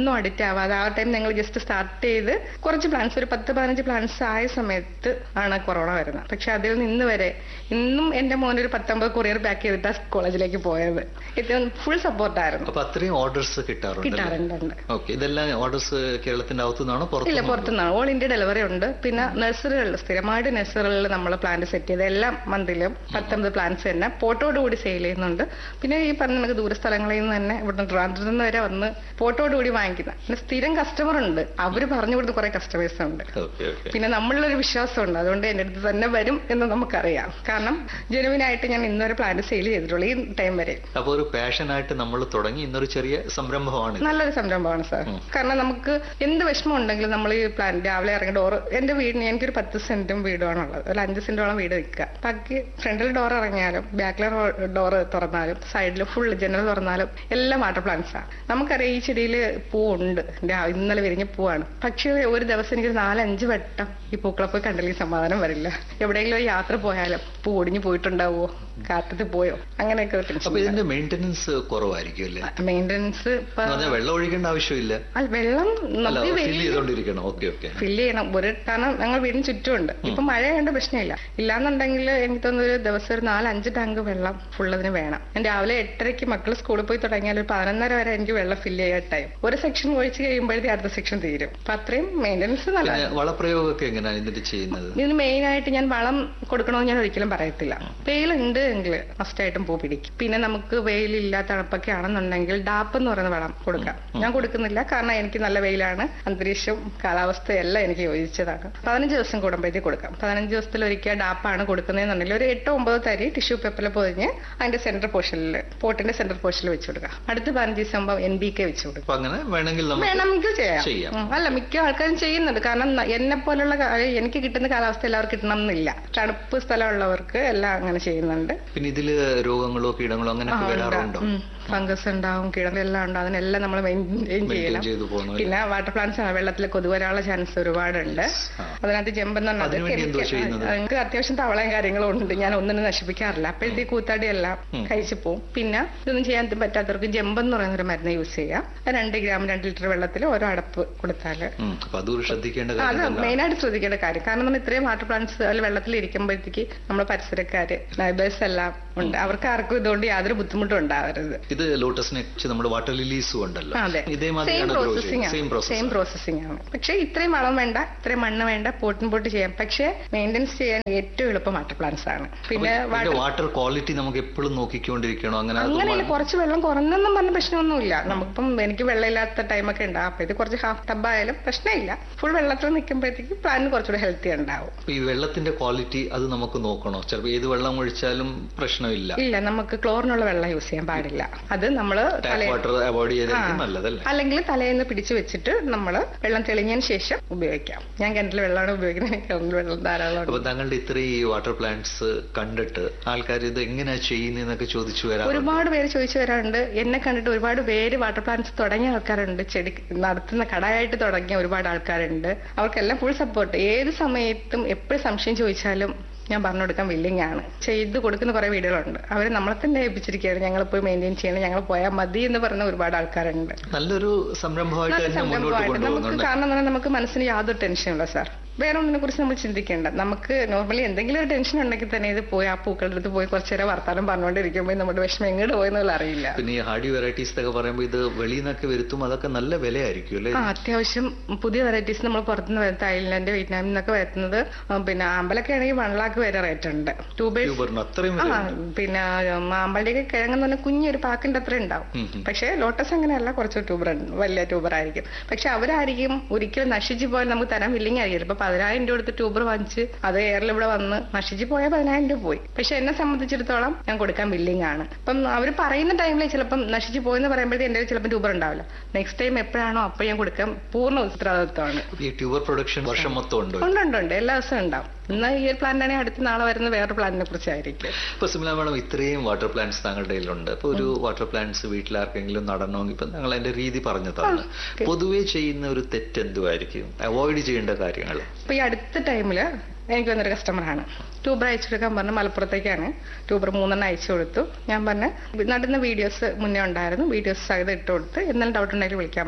ഒന്നും അഡിക്റ്റ് ആവാതെ ആ ടൈം ഞങ്ങൾ ജസ്റ്റ് സ്റ്റാർട്ട് ചെയ്ത് കുറച്ച് പ്ലാൻസ് ഒരു പത്ത് പതിനഞ്ച് പ്ലാൻസ് ആയ സമയത്ത് ആണ് കൊറോണ വരുന്നത് പക്ഷെ അതിൽ നിന്ന് വരെ ഇന്നും എന്റെ മോൻ ഒരു പത്തൊമ്പത് കൊറിയർ പാക്ക് ചെയ്തിട്ടാണ് കോളേജിലേക്ക് പോയത് ഏറ്റവും ഫുൾ സപ്പോർട്ടായിരുന്നു
അപ്പൊ അത്രയും ഓർഡേഴ്സ് കിട്ടാറുണ്ട്
കിട്ടാറുണ്ട്
ഓക്കെ ഇതെല്ലാം ഓർഡേഴ്സ് കേരളത്തിന്റെ അകത്തു നിന്നാണോ
ഇല്ല
പുറത്ത്
പുറത്തുനിന്നാണ് ഓൾ ഇന്ത്യ ഡെലിവറി ഉണ്ട് പിന്നെ നഴ്സറികളിൽ സ്ഥിരമായിട്ട് നഴ്സറികളിൽ നമ്മൾ പ്ലാന്റ് സെറ്റ് ചെയ്ത് എല്ലാ മന്തിലും പത്തൊമ്പത് പ്ലാന്റ്സ് തന്നെ പോട്ടോട് കൂടി സെയിൽ ചെയ്യുന്നുണ്ട് പിന്നെ ഈ പറഞ്ഞ നമുക്ക് ദൂര സ്ഥലങ്ങളിൽ നിന്ന് തന്നെ ഇവിടുന്ന് ട്രാൻഡ്രത്തിൽ നിന്ന് വരെ വന്ന് പോട്ടോട് കൂടി വാങ്ങിക്കുന്ന പിന്നെ സ്ഥിരം കസ്റ്റമർ ഉണ്ട് അവർ പറഞ്ഞു കൊടുത്ത കുറെ കസ്റ്റമേഴ്സ് ഉണ്ട്
ഓക്കെ ഓക്കെ
പിന്നെ നമ്മളിലൊരു വിശ്വാസമുണ്ട് അതുകൊണ്ട് എന്റെ അടുത്ത് തന്നെ വരും എന്ന് നമുക്കറിയാം കാരണം ജനുവിനായിട്ട് ഞാൻ ഇന്നുവരെ പ്ലാന്റ് സെയിൽ ചെയ്തിട്ടുള്ളൂ ഈ ടൈം വരെ
അപ്പൊ ഒരു പാഷനായിട്ട് നമ്മൾ തുടങ്ങി ഇന്നൊരു ചെറിയ സംരംഭമാണ് ഇത്.
നല്ലൊരു സംരംഭമാണ് സാർ കാരണം നമുക്ക് എന്ത് വിഷമം ഉണ്ടെങ്കിലും നമ്മൾ ഈ പ്ലാൻ രാവിലെ ഇറങ്ങി ഡോർ എന്റെ വീടിന് എനിക്കൊരു പത്ത് സെന്റും വീടുമാണുള്ളത് ഒരു അഞ്ച് സെന്റോളം വീട് നിൽക്കുക ബാക്കി ഫ്രണ്ടിൽ ഡോർ ഇറങ്ങിയാലും ബാക്കിലെ ഡോർ തുറന്നാലും സൈഡിൽ ഫുൾ ജനൽ തുറന്നാലും എല്ലാം വാട്ടർ പ്ലാന്റ്സ് ആണ് നമുക്കറിയാം ഈ ചെടിയിൽ പൂവുണ്ട് രാ- ഇന്നലെ വിരിഞ്ഞ പൂവാണ് പക്ഷേ ഒരു ദിവസം എനിക്ക് നാലഞ്ച് വട്ടം ഈ പൂക്കളെ പോയി കണ്ടില്ലെങ്കിൽ സമാധാനം വരില്ല എവിടെയെങ്കിലും ഒരു യാത്ര പോയാലും പൂ ഒടിഞ്ഞു പോയിട്ടുണ്ടാവോ കാറ്റത്ത് പോയോ അങ്ങനെയൊക്കെ ഒരു
അപ്പൊ
ടെൻഷൻ
ഇതിന്റെ മെയിൻ്റനൻസ് കുറവായിരിക്കും അല്ലേ
മെയിൻ്റനൻസ് ഇപ്പൊ
എന്ന് പറഞ്ഞാൽ വെള്ളം ഒഴിക്കേണ്ട ആവശ്യമില്ല
അല്ല, വെള്ളം
അല്ല
നമുക്ക്
ഫിൽ
വലിയ
ചെയ്തോണ്ടിരിക്കണം ഓക്കെ ഓക്കെ
ഫില്ല് ചെയ്യണം ഒരു കാരണം ഞങ്ങൾ വീടിന് ചുറ്റുമുണ്ട് ഇപ്പൊ മഴ ആയതുകൊണ്ട് പ്രശ്നമില്ല ഇല്ലാന്നുണ്ടെങ്കിൽ എനിക്ക് തോന്നുന്നു ഒരു ദിവസം ഒരു നാല് അഞ്ച് ടാങ്ക് വെള്ളം ഫുള്ളതിന് വേണം ഞാൻ രാവിലെ എട്ടരയ്ക്ക് മക്കൾ സ്കൂളിൽ പോയി തുടങ്ങിയാൽ ഒരു പതിനൊന്നര വരെ എനിക്ക് വെള്ളം ഫില്ല് ചെയ്യാൻ ടൈം ഒരു സെക്ഷൻ ഒഴിച്ച് കഴിയുമ്പോഴത്തേക്ക് അടുത്ത സെക്ഷൻ തീരും അപ്പൊ അത്രയും മെയിൻ്റനൻസ്
പിന്നെ
നല്ലതാണ്
വളപ്രയോഗമൊക്കെ എങ്ങനെയാണ് ഇതിന്റെ ചെയ്യുന്നത്
ഇതിന് മെയിൻ ആയിട്ട് ഞാൻ വളം കൊടുക്കണമെന്ന് ഞാൻ ഒരിക്കലും പറയത്തില്ല വെയിലുണ്ട് എങ്കിൽ മസ്റ്റായിട്ടും പൂ പിടിക്കും പിന്നെ നമുക്ക് വെയിലില്ല തണുപ്പൊക്കെ ആണെന്നുണ്ടെങ്കിൽ ഡാപ്പ് എന്ന് പറയുന്ന വളം കൊടുക്കാം ഞാൻ കൊടുക്കുന്നില്ല കാരണം എനിക്ക് നല്ല വെയിലാണ് അന്തരീക്ഷവും കാലാവസ്ഥയും എല്ലാം എനിക്ക് യോജിച്ചതാണ് പതിനഞ്ച് ദിവസം കൂടുമ്പോഴത്തേക്ക് കൊടുക്കാം പതിനഞ്ച് ദിവസത്തിൽ ഒരിക്കൽ ഡാപ്പാണ് കൊടുക്കുന്നതെന്നുണ്ടെങ്കിൽ ഒരു എട്ടോ ഒമ്പതോ തരി ടിഷ്യൂ പേപ്പറിൽ പൊതിഞ്ഞ് അതിന്റെ സെന്റർ പോർഷനിൽ പോട്ടിന്റെ സെന്റർ പോർഷനിൽ വെച്ച് കൊടുക്കാം അടുത്ത പതിനഞ്ച് ദിവസം ആകുമ്പോൾ എൻ ബി കെ വെച്ച് കൊടുക്കാം
അപ്പൊ അങ്ങനെ വേണമെങ്കിൽ നമുക്ക്
വേണമെങ്കിൽ ചെയ്യാം
ചെയ്യാം.
ഉം. അല്ല മിക്ക ആൾക്കാരും ചെയ്യുന്നുണ്ട് കാരണം ന- എന്നെ പോലുള്ള കാ- എനിക്ക് കിട്ടുന്ന കാലാവസ്ഥ എല്ലാവർക്കും കിട്ടണം എന്നില്ല തണുപ്പ് സ്ഥലമുള്ളവർക്ക് എല്ലാം അങ്ങനെ ചെയ്യുന്നുണ്ട്
പിന്നെ ഇതില് രോഗങ്ങളോ കീടങ്ങളോ അങ്ങനെയൊക്കെ വരാറുണ്ടോ
ഫംഗസ് ഉണ്ടാവും കീടങ്ങളെല്ലാം ഉണ്ടാവും അതിനെല്ലാം നമ്മൾ മെയിൻറ്റെയിൻ
മെയിൻറ്റെയിൻ
ചെയ്യണം
ചെയ്തു പോകണം അല്ലേ?
പിന്നെ വാട്ടർ പ്ലാന്റ്സ് ആണ് വെള്ളത്തിൽ കൊതുക് വരാനുള്ള ചാൻസ് ഒരുപാടുണ്ട്
ആ.
അതിനകത്ത് ജമ്പെന്ന് പറഞ്ഞത്
അതിനുവേണ്ടി എന്തോ
chemical-
ചെയ്യുന്നത്?
ആ, എനിക്ക് അത്യാവശ്യം തവളയും കാര്യങ്ങളും ഉണ്ട് ഞാൻ ഒന്നിനും നശിപ്പിക്കാറില്ല അപ്പോഴത്തേക്ക് കൂത്താടി എല്ലാം കഴിച്ചു പോകും പിന്നെ ഇതൊന്നും ചെയ്യാൻ പറ്റാത്തവർക്ക് ജമ്പെന്ന് പറയുന്ന ഒരു മരുന്ന് യൂസ് ചെയ്യാം അത് രണ്ട് ഗ്രാം രണ്ട് ലിറ്റർ വെള്ളത്തിൽ ഓരോ അടപ്പ് കൊടുത്താൽ
ഉം. അപ്പൊ അതൊരു ശ്രദ്ധിക്കേണ്ട
അത്
കാര്യം തന്നെയാണ്.
മെയിനായിട്ട് ശ്രദ്ധിക്കേണ്ട കാര്യം കാരണം നമ്മൾ ഇത്രയും വാട്ടർ പ്ലാന്റ്സ് അതിൽ വെള്ളത്തിൽ ഇരിക്കുമ്പോഴത്തേക്ക് നമ്മുടെ പരിസരക്കാര് നൈബേഴ്സ് എല്ലാം ഉണ്ട് അവർക്ക് ആർക്കും ഇതുകൊണ്ട് യാതൊരു ബുദ്ധിമുട്ടും ഉണ്ടാവരുത്
ഇത് ലോട്ടസിനെ കുറിച്ച് നമ്മുടെ വാട്ടർ ലിലീസും ഉണ്ടല്ലോ
അതെ സെയിം
ഇതേമാതിരിയാണ്
പ്രോസസ്സിംഗ്
സെയിം
ആണ്
പ്രോസസ്
സെയിം പ്രോസസ്സിംഗ് ആണ് പക്ഷെ ഇത്രയും വളം വേണ്ട ഇത്രയും മണ്ണ് വേണ്ട പോട്ടിൻ പോട്ട് ചെയ്യാം പക്ഷെ മെയിൻ്റെനൻസ് ചെയ്യാൻ ഏറ്റവും എളുപ്പം വാട്ടർ പ്ലാന്റ്സ് ആണ് പിന്നെ വാട്ടർ
വാട്ടർ ക്വാളിറ്റി നമുക്ക് എപ്പോഴും നോക്കിക്കൊണ്ടിരിക്കണോ അങ്ങനെ അത്
അങ്ങനെയല്ല കുറച്ച് വെള്ളം കുറഞ്ഞെന്നും പറഞ്ഞ പ്രശ്നമൊന്നുമില്ല നമുക്കിപ്പം എനിക്ക് വെള്ളമില്ലാത്ത ടൈമൊക്കെ ഉണ്ടാവും അപ്പൊ ഇത് കുറച്ച് ഹാഫ് ടബായാലും പ്രശ്നമില്ല ഫുൾ വെള്ളത്തിൽ നിൽക്കുമ്പോഴത്തേക്ക് പ്ലാന്റ് കുറച്ചുകൂടെ ഹെൽത്തി ഉണ്ടാവും
അപ്പൊ ഈ വെള്ളത്തിന്റെ ക്വാളിറ്റി അത് നമുക്ക് നോക്കണോ ചിലപ്പോൾ ഏത് വെള്ളം ഒഴിച്ചാലും പ്രശ്നമില്ല
ഇല്ല നമുക്ക് ക്ലോറിനുള്ള വെള്ളം യൂസ് ചെയ്യാൻ പാടില്ല അത് നമ്മള്
ടാപ്പ്
തലേ
വാട്ടർ അവോയ്ഡ് ചെയ്തായിരിക്കും
ആ.
നല്ലതല്ലേ
അല്ലെങ്കിൽ തലേന്ന് പിടിച്ചു വെച്ചിട്ട് നമ്മൾ വെള്ളം തെളിഞ്ഞതിന് ശേഷം ഉപയോഗിക്കാം ഞാൻ കിണറ്റിൽ വെള്ളമാണ് ഉപയോഗിക്കുന്നത് എനിക്ക് കിണറ്റിൽ വെള്ളം ധാരാളം
അപ്പൊ താങ്കളുടെ ഇത്രയും ഈ വാട്ടർ പ്ലാന്റ്സ് കണ്ടിട്ട് ആൾക്കാർ ഇത് എങ്ങനെയാ ചെയ്യുന്നതെന്നൊക്കെ ചോദിച്ചു വരാം
ഒരുപാട് പേര് ചോദിച്ചു വരാറുണ്ട് എന്നെ കണ്ടിട്ട് ഒരുപാട് പേര് വാട്ടർ പ്ലാന്റ്സ് തുടങ്ങിയ ആൾക്കാരുണ്ട് ചെടി നടത്തുന്ന കടയായിട്ട് തുടങ്ങിയ ഒരുപാട് ആൾക്കാരുണ്ട് അവർക്കെല്ലാം ഫുൾ സപ്പോർട്ട് ഏത് സമയത്തും എപ്പോഴും സംശയം ചോദിച്ചാലും ഞാൻ പറഞ്ഞു കൊടുക്കാൻ വില്ലിങ് ആണ് ചെയ്ത് കൊടുക്കുന്ന കുറെ വീടുകളുണ്ട് അവർ നമ്മളെ തന്നെ ഏൽപ്പിച്ചിരിക്കുകയാണ് ഞങ്ങൾ പോയി മെയിൻറ്റെയിൻ ചെയ്യണം ഞങ്ങൾ പോയാൽ മതി എന്ന് പറയുന്ന ഒരുപാട് ആൾക്കാരുണ്ട്
നല്ലൊരു സംരംഭമായിട്ട്
നല്ല
തന്നെ മുന്നോട്ട്
സംരംഭമായിട്ട് നമുക്ക്
കൊണ്ടുപോകുന്നുണ്ട്
കാരണം എന്ന് പറഞ്ഞാൽ നമുക്ക് മനസ്സിന് യാതൊരു ടെൻഷനില്ല സാർ വേറെ ഒന്നിനെ കുറിച്ച് നമ്മൾ ചിന്തിക്കേണ്ട നമുക്ക് നോർമലി എന്തെങ്കിലും ഒരു ടെൻഷൻ ഉണ്ടെങ്കിൽ തന്നെ ഇത് പോയി ആ പൂക്കളുടെ അടുത്ത് പോയി കുറച്ചു നേരം വർത്താനം പറഞ്ഞുകൊണ്ടിരിക്കുമ്പോൾ നമ്മുടെ വിഷമം എങ്ങോട്ട് പോയെന്നുള്ള അറിയില്ല
പിന്നെ ഈ ഹാർഡി വെറൈറ്റീസ് ഒക്കെ പറയുമ്പോൾ ഇത് വെളിയിൽ നിന്നൊക്കെ വരുത്തും അതൊക്കെ നല്ല വിലയായിരിക്കും അല്ലേ
ആ അത്യാവശ്യം പുതിയ വെറൈറ്റീസ് നമ്മൾ പുറത്തുനിന്ന് വരുന്ന തായ്ലൻഡ് വിയറ്റ്നാമിൽ നിന്നൊക്കെ വരുന്നത് ആ, പിന്നെ ആമ്പലൊക്കെ ആണെങ്കിൽ വൺ ലാക്ക് വരെ റേറ്റ് ഉണ്ട് ട്യൂബേഴ്സ്
ട്യൂബറിന് അത്രയും
ആ
വില
പിന്നെ ആമ്പളുടെയൊക്കെ കിഴങ്ങെന്ന് പറഞ്ഞാൽ കുഞ്ഞൊരു പാക്കിന്റെ അത്ര ഉണ്ടാവും
ഉം, ഉം.
പക്ഷേ ലോട്ടസ് അങ്ങനെയല്ല കുറച്ച് ട്യൂബർ വലിയ ട്യൂബർ ആയിരിക്കും പക്ഷെ അവരായിരിക്കും ഒരിക്കലും നശിച്ചു പോയാൽ നമുക്ക് തരാൻ വില്ലിങ് ആയിരിക്കും ഇപ്പൊ പതിനായിരം രൂപ കൊടുത്ത് ട്യൂബർ വാങ്ങിച്ച് അത് എയറിൽ ഇവിടെ വന്ന് നശിച്ചു പോയാൽ പതിനായിരം രൂപ പോയി പക്ഷെ എന്നെ സംബന്ധിച്ചിടത്തോളം ഞാൻ കൊടുക്കാൻ വില്ലിങ് ആണ് അപ്പം അവർ പറയുന്ന ടൈമിൽ ചിലപ്പം നശിച്ചു പോയെന്ന് പറയുമ്പോഴത്തേക്ക് എന്റെ കയ്യിൽ ചിലപ്പോൾ ട്യൂബർ ഉണ്ടാവില്ല നെക്സ്റ്റ് ടൈം എപ്പോഴാണോ അപ്പോൾ ഞാൻ കൊടുക്കാൻ പൂർണ്ണ ഉത്തരവാദിത്വമാണ്
ഈ ട്യൂബർ പ്രൊഡക്ഷൻ വർഷം മൊത്തം ഉണ്ടോ
ഉണ്ട് ഉണ്ട് ഉണ്ട് എല്ലാ ദിവസവും ഉണ്ടാവും എന്നാൽ ഈ ഒരു പ്ലാന്റ് ആണെങ്കിൽ അടുത്ത നാളെ വരുന്ന വേറൊരു പ്ലാന്റിനെ കുറിച്ചായിരിക്കും
ഇപ്പൊ സിമില മാഡം ഇത്രയും വാട്ടർ പ്ലാന്റ്സ് താങ്കളുടെ കയ്യിലുണ്ട് ഇപ്പൊ ഒരു വാട്ടർ പ്ലാന്റ്സ് വീട്ടിൽ ആർക്കെങ്കിലും നടണമെങ്കിൽ ഇപ്പൊ ഞങ്ങൾ അതിന്റെ രീതി പറഞ്ഞു തന്നു പൊതുവേ ചെയ്യുന്ന ഒരു തെറ്റ് എന്തുമായിരിക്കും അവോയ്ഡ് ചെയ്യേണ്ട കാര്യങ്ങൾ
അപ്പൊ ഈ അടുത്ത ടൈമില് എനിക്ക് വന്നൊരു കസ്റ്റമറാണ് ട്യൂബർ അയച്ചു കൊടുക്കാൻ പറഞ്ഞു മലപ്പുറത്തേക്കാണ് ട്യൂബർ മൂന്നെണ്ണം അയച്ചു കൊടുത്തു ഞാൻ പറഞ്ഞു നടുന്ന വീഡിയോസ് മുന്നേ ഉണ്ടായിരുന്നു വീഡിയോസ് സഹിതം ഇട്ട് കൊടുത്ത് എന്തെങ്കിലും ഡൗട്ട് ഉണ്ടെങ്കിൽ വിളിക്കാൻ പറഞ്ഞു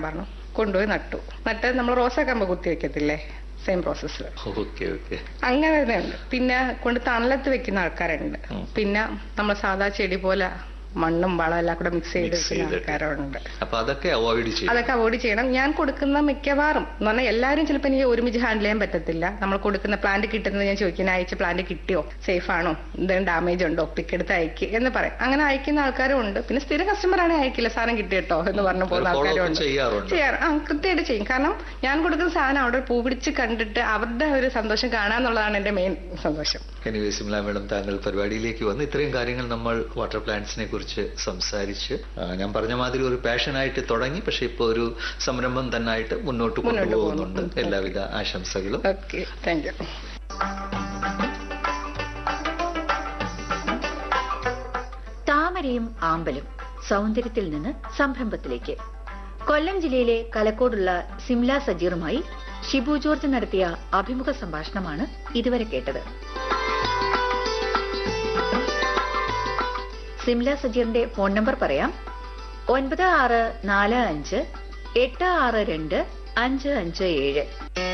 കൊണ്ടുപോയി നട്ടു നട്ട് നമ്മൾ റോസാക്കമ്പ് കുത്തി വെക്കത്തില്ലേ സെയിം പ്രോസസ്സ്
ഓക്കെ ഓക്കെ
അങ്ങനെ തന്നെ ഉണ്ട് പിന്നെ കൊണ്ട് തണലത്ത് വെക്കുന്ന ആൾക്കാരുണ്ട്
ഉം.
പിന്നെ നമ്മൾ സാധാ ചെടി പോലെ മണ്ണും വളം എല്ലാം കൂടെ മിക്സ് ചെയ്ത്
Mix
വെക്കുന്ന
ചെയ്തിട്ട്.
ആൾക്കാരുണ്ട്
അപ്പൊ അതൊക്കെ അവോയ്ഡ് ചെയ്യും
അതൊക്കെ അവോയ്ഡ് ചെയ്യണം ഞാൻ കൊടുക്കുന്ന മിക്കവാറും എന്ന് പറഞ്ഞാൽ എല്ലാവരും ചിലപ്പോൾ എനിക്ക് ഒരുമിച്ച് ഹാൻഡിൽ ചെയ്യാൻ പറ്റത്തില്ല നമ്മൾ കൊടുക്കുന്ന പ്ലാന്റ് കിട്ടുന്നത് ഞാൻ ചോദിക്കുന്ന അയച്ച പ്ലാന്റ് കിട്ടിയോ സേഫ് ആണോ എന്തെങ്കിലും ഡാമേജ് ഉണ്ടോ പിക്ക് എടുത്ത് അയക്ക് എന്ന് പറയും അങ്ങനെ അയക്കുന്ന ആൾക്കാരും ഉണ്ട് പിന്നെ സ്ഥിര കസ്റ്റമർ ആണെങ്കിൽ അയക്കില്ല സാധനം കിട്ടിയിട്ടോ എന്ന് പറഞ്ഞു പോകുന്ന
Follow up
ആൾക്കാരും ഉണ്ട്
ചെയ്യാറുണ്ട്.
ചെയ്യാറ് ആ കൃത്യമായിട്ട് ചെയ്യും കാരണം ഞാൻ കൊടുക്കുന്ന സാധനം അവിടെ പൂ പിടിച്ച് കണ്ടിട്ട് അവരുടെ ഒരു സന്തോഷം കാണാന്നുള്ളതാണ് എന്റെ മെയിൻ സന്തോഷം
എനിവേ സിംല മേഡം താങ്കൾ പരിപാടിയിലേക്ക് വന്ന് ഇത്രയും കാര്യങ്ങൾ നമ്മൾ വാട്ടർ പ്ലാന്റ്സിനെ കുറിച്ച് സംസാരിച്ച് ആ, ഞാൻ പറഞ്ഞ മാതിരി ഒരു പാഷനായിട്ട് തുടങ്ങി പക്ഷെ ഇപ്പോൾ ഒരു സംരംഭം തന്നായിട്ട് മുന്നോട്ട്
മുന്നോട്ട്
കൊണ്ടുപോകുന്നുണ്ട്
പോകുന്നു.
എല്ലാവിധ ആശംസകളും
ഓക്കെ താങ്ക് യു
താമരയും ആമ്പലും സൗന്ദര്യത്തിൽ നിന്ന് സംരംഭത്തിലേക്ക് കൊല്ലം ജില്ലയിലെ കലക്കോടുള്ള സിംല സജീറുമായി ഷിബു ജോർജ് നടത്തിയ അഭിമുഖ സംഭാഷണമാണ് ഇതുവരെ കേട്ടത് സിംല സജീറിന്റെ ഫോൺ നമ്പർ പറയാം ഒൻപത് ആറ് നാല് അഞ്ച് എട്ട് ആറ് രണ്ട് അഞ്ച് അഞ്ച് ഏഴ്